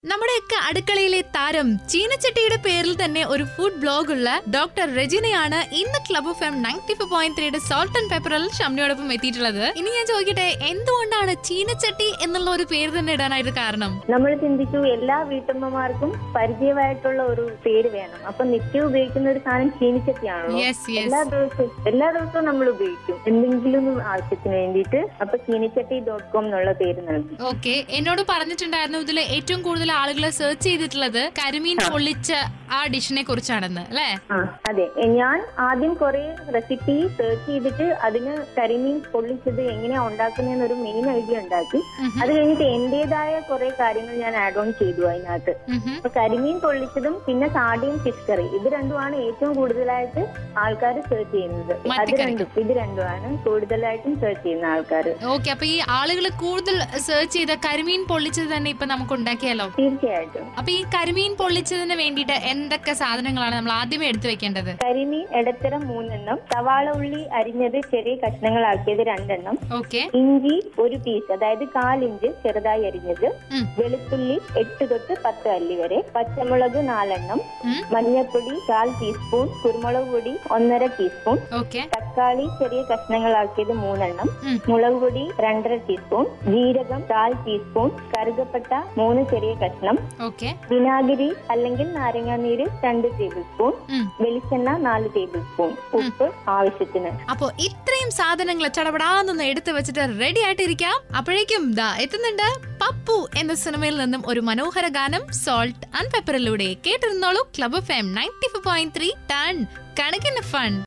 നമ്മുടെയൊക്കെ അടുക്കളയിലെ താരം ചീനച്ചട്ടിയുടെ പേരിൽ തന്നെ ഒരു ഫുഡ് ബ്ലോഗ് ഉള്ള ഡോക്ടർ റെജിനയാണ് ഇന്ന് club F M ninety four point ത്രീയുടെ സോൾട്ട് ആൻഡ് പെപ്പറിൽ ഷംനയോടൊപ്പം എത്തിയിട്ടുള്ളത് ഇനി ഞാൻ ചോദിക്കട്ടെ എന്തുകൊണ്ടാണ് ചീനച്ചട്ടി എന്നുള്ള ഒരു പേര് തന്നെ ഇടാനായിട്ട് കാരണം നമ്മൾ ചിന്തിച്ചു എല്ലാ വീട്ടമ്മമാർക്കും പരിചയമായിട്ടുള്ള ഒരു പേര് വേണം അപ്പൊ നിത്യം ഉപയോഗിക്കുന്ന ഒരു സാധനം ചീനിച്ചട്ടിയാണല്ലോ യെസ് എല്ലാ യെസ് ദിവസവും എല്ലാ ദിവസവും നമ്മൾ ഉപയോഗിക്കും എന്തെങ്കിലും ഒരു ആവശ്യത്തിന് വേണ്ടിയിട്ട് അപ്പൊ ചീനിച്ചട്ടി ഡോട്ട് കോം എന്നുള്ള പേര് നൽകി ഓക്കെ എന്നോട് പറഞ്ഞിട്ടുണ്ടായിരുന്നു ഇതിൽ ഏറ്റവും കൂടുതൽ ആളുകൾ സെർച്ച് ചെയ്തിട്ടുള്ളത് കരിമീൻ പൊള്ളിച്ച ആ ഡിഷിനെ കുറിച്ചാണെന്ന് അല്ലേ ആ അതെ എ, ഞാൻ ആദ്യം കുറെ റെസിപ്പി സെർച്ച് ചെയ്തിട്ട് അതിന് കരിമീൻ പൊള്ളിച്ചത് എങ്ങനെയാ ഉണ്ടാക്കുന്നതെന്ന് ഒരു മെയിൻ ഐഡിയ ഉണ്ടാക്കി അത് കഴിഞ്ഞിട്ട് എന്റേതായ കുറെ കാര്യങ്ങൾ ഞാൻ ആഡ് ഓൺ ചെയ്തു അതിനകത്ത് അപ്പൊ കരിമീൻ പൊള്ളിച്ചതും പിന്നെ സാഡിയും ഫിഷ് കറി ഇത് രണ്ടുമാണ് ഏറ്റവും കൂടുതലായിട്ട് ആൾക്കാർ സെർച്ച് ചെയ്യുന്നത് മത്തി അത് കറി. രണ്ടും ഇത് രണ്ടുമാണ് കൂടുതലായിട്ടും സെർച്ച് ചെയ്യുന്ന ആൾക്കാർ ഓക്കെ അപ്പൊ ഈ ആളുകൾ കൂടുതൽ സെർച്ച് ചെയ്ത കരിമീൻ പൊള്ളിച്ചത് തന്നെ ഇപ്പൊ നമുക്ക് ഉണ്ടാക്കിയാലോ തീർച്ചയായിട്ടും അപ്പൊ ഈ കരിമീൻ പൊള്ളിച്ചതിന് വേണ്ടിയിട്ട് എന്തൊക്കെ സാധനങ്ങളാണ് നമ്മൾ ആദ്യമേ എടുത്തു വെക്കേണ്ടത് കരിമീൻ ഇടത്തരം മൂന്നെണ്ണം സവാള ഉള്ളി അരിഞ്ഞത് ചെറിയ കഷ്ണങ്ങളാക്കിയത് രണ്ടെണ്ണം ഓക്കെ ഇഞ്ചി ഒരു പീസ് അതായത് കാലിഞ്ച് ചെറുതായി അരിഞ്ഞത് ഉം. വെളുത്തുള്ളി എട്ട് തൊട്ട് പത്ത് അല്ലി വരെ പച്ചമുളക് നാലെണ്ണം ഉം. മഞ്ഞൾപ്പൊടി കാൽ ടീസ്പൂൺ കുരുമുളക് പൊടി ഒന്നര ടീസ്പൂൺ ഓക്കെ തക്കാളി ചെറിയ കഷ്ണങ്ങളാക്കിയത് മൂന്നെണ്ണം ഉം. മുളക് പൊടി രണ്ടര ടീസ്പൂൺ ജീരകം കാൽ ടീസ്പൂൺ കറുകപ്പട്ട മൂന്ന് ചെറിയ കഷ്ണം ഓക്കെ വിനാഗിരി അല്ലെങ്കിൽ നാരങ്ങാനീര് രണ്ട് ടേബിൾ സ്പൂൺ വെളിച്ചെണ്ണ നാല് ടേബിൾ സ്പൂൺ ഉപ്പ് ആവശ്യത്തിന് അപ്പോ ഇത്രയും സാധനങ്ങൾ ചടപടാന്നൊന്ന് എടുത്തു വെച്ചിട്ട് റെഡി ആയിട്ടിരിക്കാം അപ്പോഴേക്കും ദാ എത്തുന്നുണ്ട് പപ്പു എന്ന സിനിമയിൽ നിന്നും ഒരു മനോഹര ഗാനം സോൾട്ട് ആൻഡ് പെപ്പറിലൂടെ കേട്ടിരുന്നോളൂ club F M ninety four point three ton കണക്കിന് ഫൺ